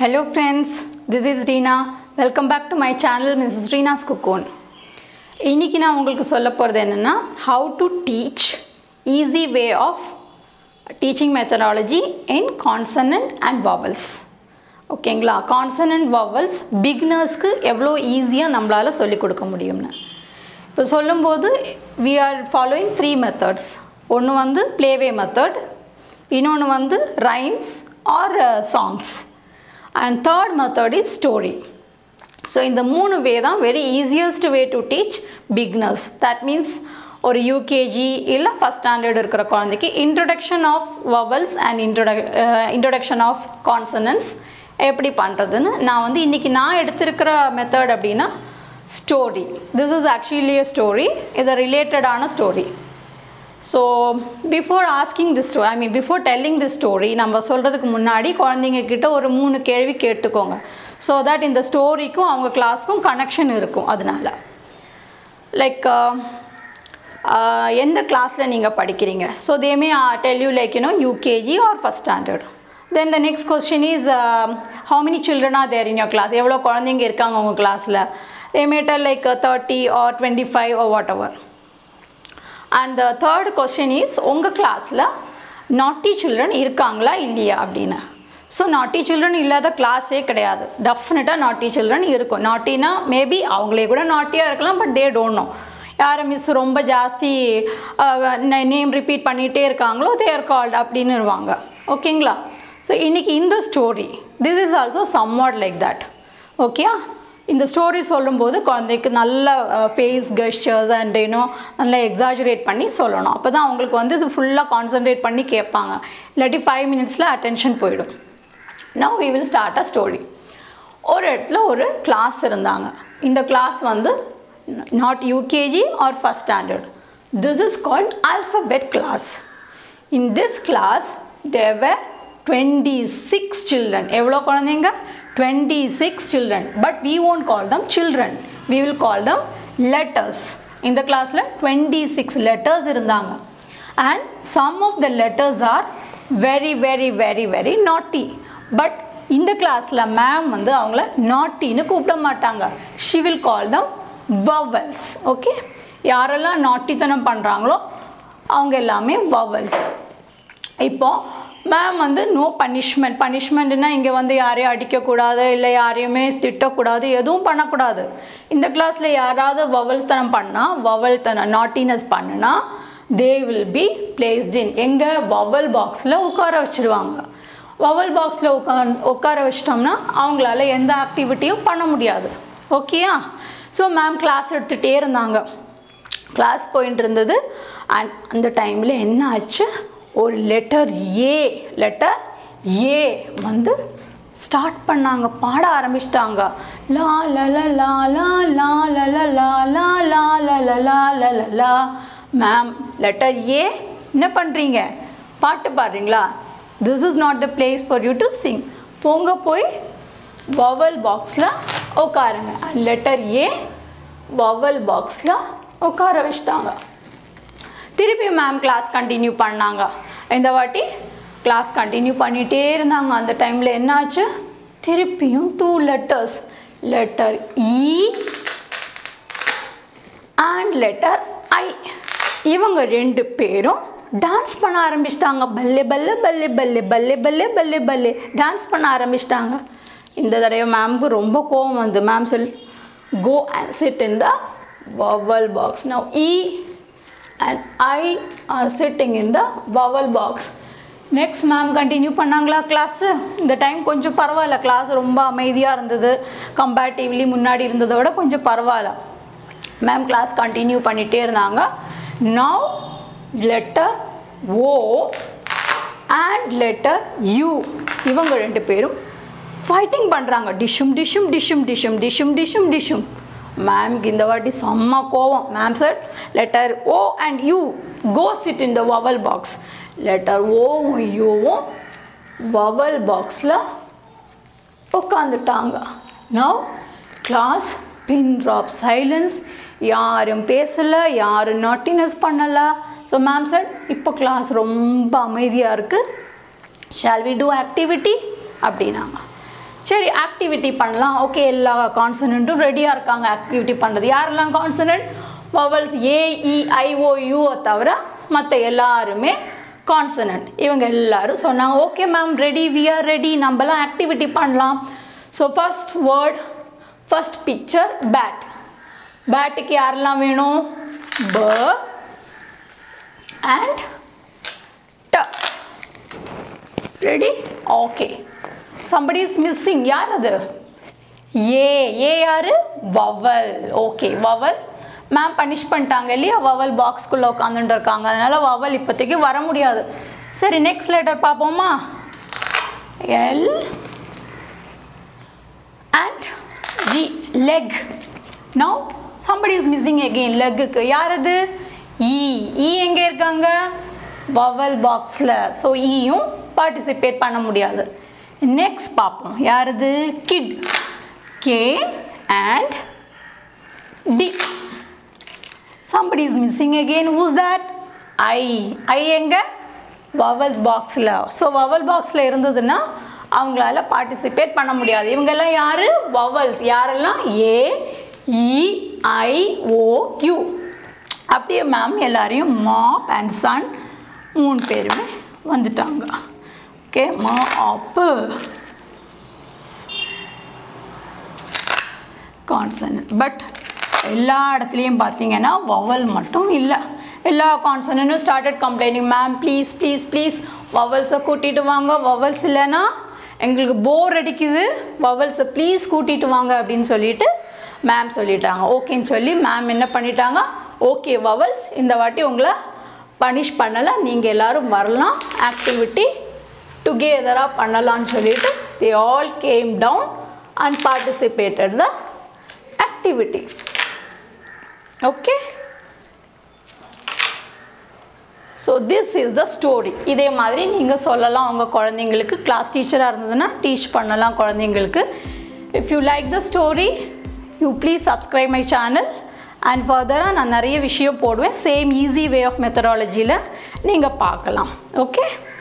Hello friends, this is Reena. Welcome back to my channel Mrs. Reena's Cocoon. இன்னைக்கு நான் உங்களுக்கு சொல்ல போகிறது என்னென்னா how to teach easy way of teaching methodology in consonant and vowels ஓகேங்களா consonant வாவல்ஸ் பிகினர்ஸ்க்கு எவ்வளோ ஈஸியாக நம்மளால் சொல்லிக் கொடுக்க முடியும்னு இப்போ சொல்லும்போது we are following three methods ஒன்று வந்து ப்ளேவே மெத்தட் இன்னொன்று வந்து rhymes or songs and third method is story so இந்த மூணு வே தான் very easiest way to teach beginners that means ஒரு யூகேஜி இல்லை ஃபஸ்ட் ஸ்டாண்டர்ட் இருக்கிற குழந்தைக்கு introduction of vowels and introduc introduction of consonants எப்படி பண்ணுறதுன்னு நான் வந்து இன்றைக்கி நான் எடுத்திருக்கிற மெத்தட் அப்படின்னா story this is actually a story இது ரிலேட்டடான story so before asking the story I mean before telling the story நம்ம சொல்கிறதுக்கு முன்னாடி குழந்தைங்க கிட்ட ஒரு மூணு கேள்வி கேட்டுக்கோங்க ஸோ தட் இந்த ஸ்டோரிக்கும் அவங்க கிளாஸ்க்கும் கனெக்ஷன் இருக்கும் அதனால லைக் எந்த கிளாஸில் நீங்கள் படிக்கிறீங்க so they may tell you like you know UKG or first standard then the next question is how many children are there in your class எவ்வளோ குழந்தைங்க இருக்காங்க உங்கள் கிளாஸில் they matter like thirty or twenty five or whatever and the third question is உங்கள் கிளாஸில் நாட்டி children இருக்காங்களா இல்லையா அப்படின்னு ஸோ நாட்டி சில்ட்ரன் இல்லாத கிளாஸே கிடையாது டெஃபினட்டாக நாட்டி சில்ட்ரன் இருக்கும் நாட்டினா மேபி அவங்களே கூட நாட்டியாக இருக்கலாம் பட் தே டோன்ட் நோ யார் மிஸ் ரொம்ப ஜாஸ்தி நேம் ரிப்பீட் பண்ணிகிட்டே இருக்காங்களோ தேர் கால்டு அப்படின்னு இருவாங்க ஓகேங்களா ஸோ இன்றைக்கி இந்த story this is also somewhat like that okay இந்த ஸ்டோரி சொல்லும்போது குழந்தைக்கு நல்ல ஃபேஸ் கெஸ்டர்ஸ் அண்ட் யூனோ நல்லா எக்ஸாஜுரேட் பண்ணி சொல்லணும் அப்போ தான் அவங்களுக்கு வந்து இது ஃபுல்லாக கான்சன்ட்ரேட் பண்ணி கேட்பாங்க இல்லாட்டி ஃபைவ் மினிட்ஸில் அட்டென்ஷன் போயிடும் now we will start a story ஒரு இடத்துல ஒரு கிளாஸ் இருந்தாங்க இந்த கிளாஸ் வந்து not UKG or first standard this is called alphabet class in this class there were twenty six children எவ்வளோ குழந்தைங்க twenty six children but we won't call them children we will call them letters இந்த கிளாஸில் twenty six letters இருந்தாங்க and some of the letters are very very very very naughty but இந்த கிளாஸில் ma'am வந்து அவங்கள நாட்டின்னு கூப்பிட மாட்டாங்க she will call them vowels okay யாரெல்லாம் நாட்டித்தனம் பண்ணுறாங்களோ அவங்க எல்லாமே வவல்ஸ் இப்போ மேம் வந்து நோ பனிஷ்மெண்ட் பனிஷ்மெண்ட்னா இங்கே வந்து யாரையும் அடிக்கக்கூடாது இல்லை யாரையுமே திட்டக்கூடாது எதுவும் பண்ணக்கூடாது இந்த கிளாஸில் யாராவது வவல்ஸ் தனம் பண்ணால் வவல் தனம் நாட்டினஸ் பண்ணுனா they will be placed in எங்கே வவல் பாக்ஸில் உட்கார வச்சுருவாங்க வவல் பாக்ஸில் உட்கார் உட்கார வச்சிட்டோம்னா அவங்களால எந்த ஆக்டிவிட்டியும் பண்ண முடியாது ஓகேயா ஸோ மேம் கிளாஸ் எடுத்துகிட்டே இருந்தாங்க கிளாஸ் போயிட்டு இருந்தது அண்ட் அந்த டைமில் என்ன ஆச்சு ஒரு லெட்டர் ஏ லெட்டர் ஏ வந்து ஸ்டார்ட் பண்ணாங்க பாட ஆரம்பிச்சிட்டாங்க லா ல ல லா லா லா ல ல லா லா லா ல ல லா ல ல லா மேம் லெட்டர் ஏ என்ன பண்ணுறீங்க பாட்டு பாடுறீங்களா this is not the place for you to sing போங்க போய் வவல் பாக்ஸில் உட்காருங்க லெட்டர் ஏ வவல் பாக்ஸில் உட்கார வச்சிட்டாங்க திருப்பி மேம் கிளாஸ் கண்டினியூ பண்ணாங்க இந்த வாட்டி கிளாஸ் கண்டினியூ பண்ணிகிட்டே இருந்தாங்க அந்த டைமில் என்னாச்சு திருப்பியும் two letters letter E and letter I இவங்க ரெண்டு பேரும் டான்ஸ் பண்ண ஆரம்பிச்சிட்டாங்க பல்லே பல்லே பல்லே பல்லே பல்லே பல்லே பல்லே பல்லே டான்ஸ் பண்ண ஆரம்பிச்சிட்டாங்க இந்த தடவை மேம்க்கு ரொம்ப கோவம் வந்து மேம் சொல் go and sit in the vowel box now E and I are sitting in the vowel box next ma'am continue பண்ணாங்களா கிளாஸு இந்த டைம் கொஞ்சம் பரவாயில்ல கிளாஸ் ரொம்ப அமைதியாக இருந்தது கம்பேரிட்டிவ்லி முன்னாடி இருந்ததை விட கொஞ்சம் பரவாயில்ல மேம் கிளாஸ் கண்டினியூ பண்ணிகிட்டே இருந்தாங்க now letter O and letter U இவங்க ரெண்டு பேரும் ஃபைட்டிங் பண்ணுறாங்க டிஷ்ஷும் டிஷ்ஷும் டிஷ்ஷும் டிஷ்ஷும் டிஷ்ஷும் டிஷ்ஷும் டிஷ்ஷும் மேம்க்கு இந்த வாட்டி செம்ம கோவம் ma'am sir letter O and U go sit in the vowel box letter ஓவும் யூவும் வவல் பாக்ஸில் உட்காந்துட்டாங்க now class pin drop silence யாரும் பேசலை யாரும் நாட்டினஸ் பண்ணலை ஸோ மேம் சார் இப்போ கிளாஸ் ரொம்ப அமைதியாக இருக்குது ஷால் வி டூ ஆக்டிவிட்டி அப்படின்னாங்க சரி ஆக்டிவிட்டி பண்ணலாம் ஓகே எல்லா கான்சனண்ட்டும் ரெடியாக இருக்காங்க ஆக்டிவிட்டி பண்ணுறது யாரெல்லாம் கான்சனண்ட் வவல்ஸ் ஏஇஐஓயூவை தவிர மற்ற எல்லாருமே கான்சனண்ட் இவங்க எல்லாரும் சொன்னாங்க okay ma'am ready we are ready நம்மலாம் ஆக்டிவிட்டி பண்ணலாம் so first word first picture bat பேட்டுக்கு யாரெல்லாம் வேணும் ப அண்ட் ட ready okay somebody is missing யார் அது ஏ ஏ யாரு vowel okay vowel ma'am punish பண்ணிட்டாங்க இல்லையா வவல் பாக்ஸ்குள்ளே உட்காந்துட்டு இருக்காங்க அதனால வவல் இப்போதைக்கு வர முடியாது சரி நெக்ஸ்ட் லெட்டர் பார்ப்போமா L and G leg now somebody is missing again லெக்குக்கு யார் அது இ இ எங்கே இருக்காங்க வவல் பாக்ஸில் ஸோ ஈயும் பார்ட்டிசிபேட் பண்ண முடியாது நெக்ஸ்ட் பார்ப்போம் யாரது kit K and T somebody is missing again who's that i i எங்க vowels பாக்ஸில் ஸோ vowel பாக்ஸில் இருந்ததுன்னா அவங்களால பார்ட்டிசிபேட் பண்ண முடியாது இவங்கெல்லாம் யாரு வவல்ஸ் யாரெல்லாம் A E I O U அப்படியே மேம் எல்லாரையும் மாப் அண்ட் சன் மூணு பேருமே வந்துட்டாங்க ஓகே மா ஆப்பு கான்சனன்ட் பட் எல்லா இடத்துலையும் பார்த்தீங்கன்னா வவல் மட்டும் இல்லை எல்லா கான்சனனும் started complaining ma'am please please please வவல்ஸை கூட்டிகிட்டு வாங்க வவல்ஸ் இல்லைன்னா எங்களுக்கு போர் அடிக்குது வவல்ஸை ப்ளீஸ் கூட்டிகிட்டு வாங்க அப்படின்னு சொல்லிட்டு மேம் சொல்லிட்டாங்க ஓகேன்னு சொல்லி மேம் என்ன பண்ணிட்டாங்க ஓகே வவல்ஸ் இந்த வாட்டி உங்களை பனிஷ் பண்ணலை நீங்கள் எல்லோரும் வரலாம் ஆக்டிவிட்டி டுகெதராக பண்ணலான்னு சொல்லிட்டு they all came down and participated the activity okay so this is the story இதே மாதிரி நீங்கள் சொல்லலாம் உங்கள் குழந்தைங்களுக்கு கிளாஸ் டீச்சராக இருந்ததுன்னா டீச் பண்ணலாம் குழந்தைங்களுக்கு if you like the story you please subscribe my channel and ஃபர்தராக நான் நிறைய விஷயம் போடுவேன் சேம் ஈஸி வே ஆஃப் மெத்தடாலஜியில் நீங்கள் பார்க்கலாம் ஓகே